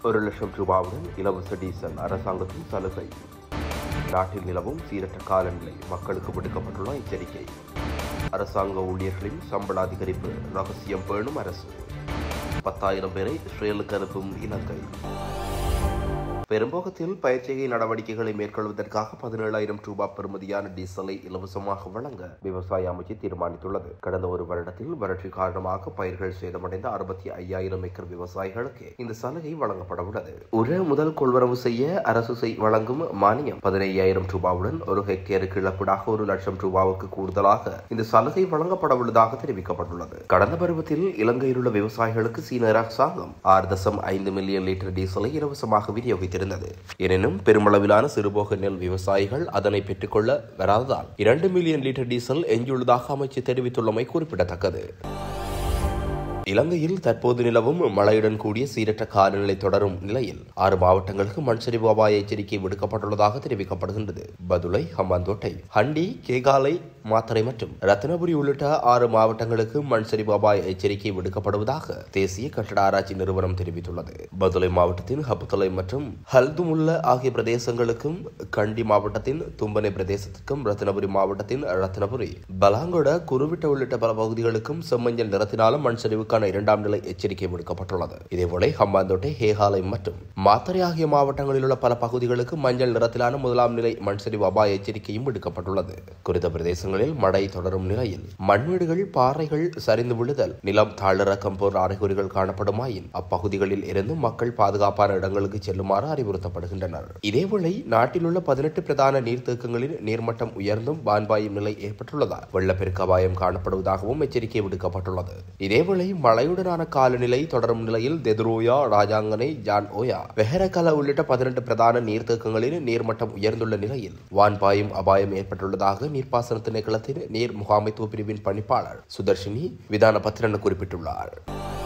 ஒரு லட்சம் ரூபாவுடன் இலவச டீசல் அரசாங்கத்தின் சலுகை நாட்டில் நிலவும் சீரற்ற காலநிலை மக்களுக்கு விடுக்கப்பட்டுள்ள எச்சரிக்கை அரசாங்க ஊழியர்களின் சம்பள அதிகரிப்பு ரகசியம் பேணும் அரசு பத்தாயிரம் பேரை இஸ்ரேலுக்கு அனுப்பும் இலங்கை பெரும்போகத்தில் பயிற்சிகை நடவடிக்கைகளை மேற்கொள்வதற்காக பதினேழாயிரம் ரூபாய் பெறுமதியான டீசலை இலவசமாக வழங்க விவசாய அமைச்சு தீர்மானித்துள்ளது கடந்த ஒரு வருடத்தில் வறட்சி காரணமாக பயிர்கள் சேதமடைந்த அறுபத்தி ஐயாயிரம் ஏக்கர் விவசாயிகளுக்கு இந்த சலுகை வழங்கப்பட உள்ளது உர முதல் கொள்வரவு செய்ய அரசு செய்- வழங்கும் மானியம் பதினையாயிரம் ரூபாவுடன் ஒரு ஹெக்டேருக்கு இழப்பீடாக ஒரு லட்சம் ரூபாவுக்கு கூடுதலாக இந்த சலுகை வழங்கப்பட உள்ளதாக தெரிவிக்கப்பட்டுள்ளது கடந்த பருவத்தில் இலங்கையில் உள்ள விவசாயிகளுக்கு சீன அரசாங்கம் ஆறு தசம் ஐந்து மில்லியன் லிட்டர் டீசலை இலவசமாக விநியோகித்திருந்தது எனினும் பெருமளவிலான சிறுபோக நெல் விவசாயிகள் அதனை பெற்றுக்கொள்ள வராததால் இரண்டு மில்லியன் லிட்டர் டீசல் எஞ்சியுள்ளதாக அமைச்சு தெரிவித்துள்ளமை குறிப்பிடத்தக்கது இலங்கையில் தற்போது நிலவும் மழையுடன் கூடிய சீரற்ற காலநிலை தொடரும் நிலையில் ஆறு மாவட்டங்களுக்கு மண் சரிவு அபாய எச்சரிக்கை விடுக்கப்பட்டுள்ளதாக தெரிவிக்கப்படுகின்றது பதுளை ஹம்பாந்தோட்டை ஹண்டி கேகாலை மாத்தறை மற்றும் ரத்னபுரி உள்ளிட்ட ஆறு மாவட்டங்களுக்கு மண் சரிவு அபாய எச்சரிக்கை விடுக்கப்படுவதாக தேசிய கட்டட ஆராய்ச்சி நிறுவனம் தெரிவித்துள்ளது பதுளை மாவட்டத்தின் ஹப்புத்தலை மற்றும் ஹல்துமுல்ல ஆகிய பிரதேசங்களுக்கும் கண்டி மாவட்டத்தின் தும்பனை பிரதேசத்துக்கும் ரத்னபுரி மாவட்டத்தின் ரத்னபுரி பலாங்கொட குருவிட்ட உள்ளிட்ட பல பகுதிகளுக்கும் செம்மஞ்சள் நிறத்தினாலும் மண் சரிவுக்கான இரண்டாம் நிலை எச்சரிக்கை விடுக்கப்பட்டுள்ளது இதேபோல ஹம்பாந்தோட்டை ஹேகாலை மற்றும் மாத்தறை ஆகிய மாவட்டங்களில் உள்ள பல பகுதிகளுக்கு மஞ்சள் நிறத்திலான முதலாம் நிலை மண் சரிவு அபாய எச்சரிக்கையும் விடுக்கப்பட்டுள்ளது குறித்த பிரதேசங்களில் மழை தொடரும் நிலையில் மண்வீடுகள் பாறைகள் சரிந்து விழுதல் நிலம் தாழிறக்கம் போன்ற அறிகுறிகள் காணப்படுமாயின் அப்பகுதிகளில் இருந்து மக்கள் பாதுகாப்பான இடங்களுக்கு செல்லுமாறு அறிவுறுத்தப்படுகின்றனர் இதேவேளை நாட்டில் உள்ள பதினெட்டு பிரதான நீர்த்தேக்கங்களில் நீர்மட்டம் உயர்ந்தும் வான்பாயும் நிலை ஏற்பட்டுள்ளதால் வெள்ளப்பெருக்கு அபாயம் காணப்படுவதாகவும் எச்சரிக்கை விடுக்கப்பட்டுள்ளது இதேவேளை மழையுடனான காலநிலை தொடரும் நிலையில் தெதுரோயா ராஜாங்கனை ஜான் ஓயா வெஹரகல உள்ளிட்ட பதினெட்டு பிரதான நீர்த்தேக்கங்களில் நீர்மட்டம் உயர்ந்துள்ள நிலையில் வான்பாயும் அபாயம் ஏற்பட்டுள்ளதாக நீர்ப்பாசன திணைக்களத்தின் நீர் முகாமைத்துவ பிரிவின் பணிப்பாளர் சுதர்ஷினி விதான பத்திரன் குறிப்பிட்டுள்ளார்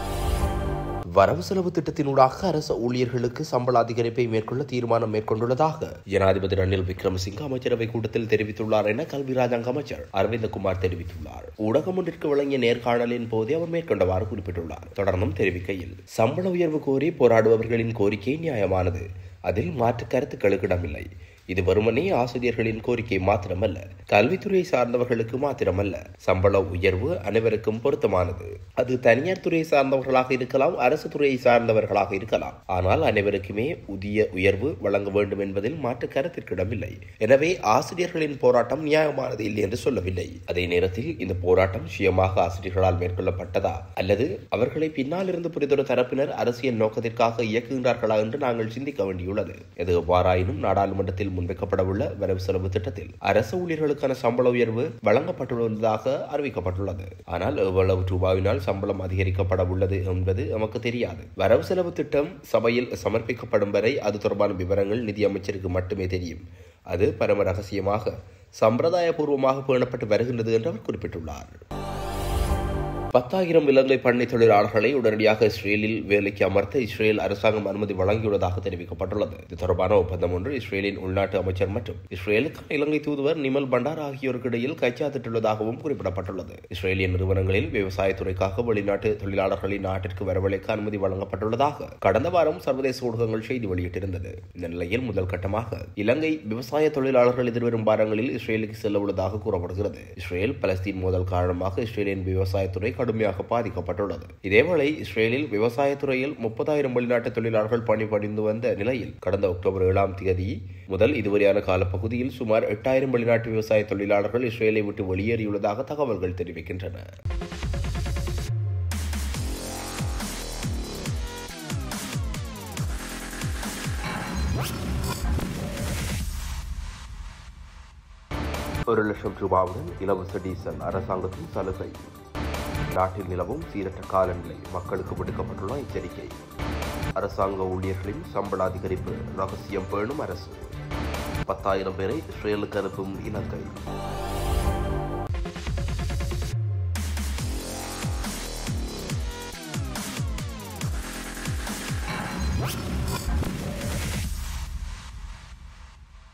வரவு செலவு திட்டத்தினூடாக அரசு ஊழியர்களுக்கு சம்பள அதிகரிப்பை மேற்கொள்ள தீர்மானம் மேற்கொண்டுள்ளதாக ஜனாதிபதி ரணில் விக்ரமசிங்க அமைச்சரவை கூட்டத்தில் தெரிவித்துள்ளார் என கல்வி ராஜாங்க அமைச்சர் அரவிந்தகுமார் தெரிவித்துள்ளார் ஊடகம் ஒன்றிற்கு வழங்கிய நேர்காணலின் போதே அவர் மேற்கொண்டவாறு குறிப்பிட்டுள்ளார் தொடர்ந்தும் தெரிவிக்கையில் சம்பள உயர்வு கோரி போராடுபவர்களின் கோரிக்கை நியாயமானது அதில் மாற்று கருத்துக்களுக்கு இடமில்லை இது வெறுமனே ஆசிரியர்களின் கோரிக்கை மாத்திரமல்ல கல்வித்துறை சார்ந்தவர்களுக்கு மாத்திரமல்ல சம்பள உயர்வு அனைவருக்கும் பொருத்தமானது அது தனியார் துறையை சார்ந்தவர்களாக இருக்கலாம் அரசு துறையை சார்ந்தவர்களாக இருக்கலாம் ஆனால் அனைவருக்குமே புதிய உயர்வு வழங்க வேண்டும் என்பதில் மாற்று கருத்திற்கு இடமில்லை எனவே ஆசிரியர்களின் போராட்டம் நியாயமானது இல்லை என்று சொல்லவில்லை அதே நேரத்தில் இந்த போராட்டம் சுயமாக ஆசிரியர்களால் மேற்கொள்ளப்பட்டதா அல்லது அவர்களை பின்னால் இருந்து புரிதொரு தரப்பினர் அரசியல் நோக்கத்திற்காக இயக்குகின்றார்களா என்று நாங்கள் சிந்திக்க வேண்டியுள்ளது எது எவ்வாறாயினும் நாடாளுமன்றத்தில் முன்வைக்கப்படவுள்ள வரவு செலவு திட்டத்தில் அரசு ஊழியர்களுக்கான சம்பள உயர்வு வழங்கப்பட்டுள்ளதாக அறிவிக்கப்பட்டுள்ளது ஆனால் எவ்வளவு ரூபாயினால் சம்பளம் அதிகரிக்கப்பட உள்ளது என்பது நமக்கு தெரியாது வரவு செலவு திட்டம் சபையில் சமர்ப்பிக்கப்படும் வரை அது தொடர்பான விவரங்கள் நிதியமைச்சருக்கு மட்டுமே தெரியும் அது பரம ரகசியமாக சம்பிரதாயபூர்வமாக பேணப்பட்டு வருகின்றது என்று அவர் குறிப்பிட்டுள்ளார் பத்தாயிரம் இலங்கை பண்ணை தொழிலாளர்களை உடனடியாக இஸ்ரேலில் வேலைக்கு அமர்த்த இஸ்ரேல் அரசாங்கம் அனுமதி வழங்கியுள்ளதாக தெரிவிக்கப்பட்டுள்ளது இது தொடர்பான ஒப்பந்தம் ஒன்று இஸ்ரேலின் உள்நாட்டு அமைச்சர் மற்றும் இஸ்ரேலுக்கான இலங்கை தூதுவர் நிமல் பண்டார் ஆகியோருக்கு இடையில் கைச்சாத்திட்டுள்ளதாகவும் குறிப்பிடப்பட்டுள்ளது இஸ்ரேலிய நிறுவனங்களில் விவசாயத்துறைக்காக வெளிநாட்டு தொழிலாளர்களை நாட்டிற்கு வரவழைக்க அனுமதி வழங்கப்பட்டுள்ளதாக கடந்த வாரம் சர்வதேச ஊடகங்கள் செய்தி வெளியிட்டிருந்தது இந்த நிலையில் முதல் கட்டமாக இலங்கை விவசாய தொழிலாளர்கள் எதிர்வரும் வாரங்களில் இஸ்ரேலுக்கு செல்ல உள்ளதாக கூறப்படுகிறது இஸ்ரேல் பலஸ்தீன் மோதல் காரணமாக இஸ்ரேலின் விவசாயத்துறை கடுமையாக பாதிக்கப்பட்டுள்ளது இதேவேளை இஸ்ரேலில் விவசாயத்துறையில் முப்பதாயிரம் வெளிநாட்டு தொழிலாளர்கள் பணிபுரிந்து வந்த நிலையில் கடந்த அக்டோபர் ஏழாம் தேதி முதல் இதுவரையான காலப்பகுதியில் சுமார் எட்டாயிரம் வெளிநாட்டு விவசாய தொழிலாளர்கள் இஸ்ரேலை விட்டு வெளியேறியுள்ளதாக தகவல்கள் தெரிவிக்கின்றன ஒரு லட்சம் ரூபாவுடன் இலவச டீசல் அரசாங்கத்தின் சலுகை நாட்டில் நிலவும் சீரற்ற காலநிலை மக்களுக்கு விடுக்கப்பட்டுள்ள எச்சரிக்கை அரசாங்க ஊழியர்களின் சம்பள அதிகரிப்பு ரகசியம் பேணும் அரசு பத்தாயிரம் பேரை இஸ்ரேலுக்கு அனுப்பும் இலங்கை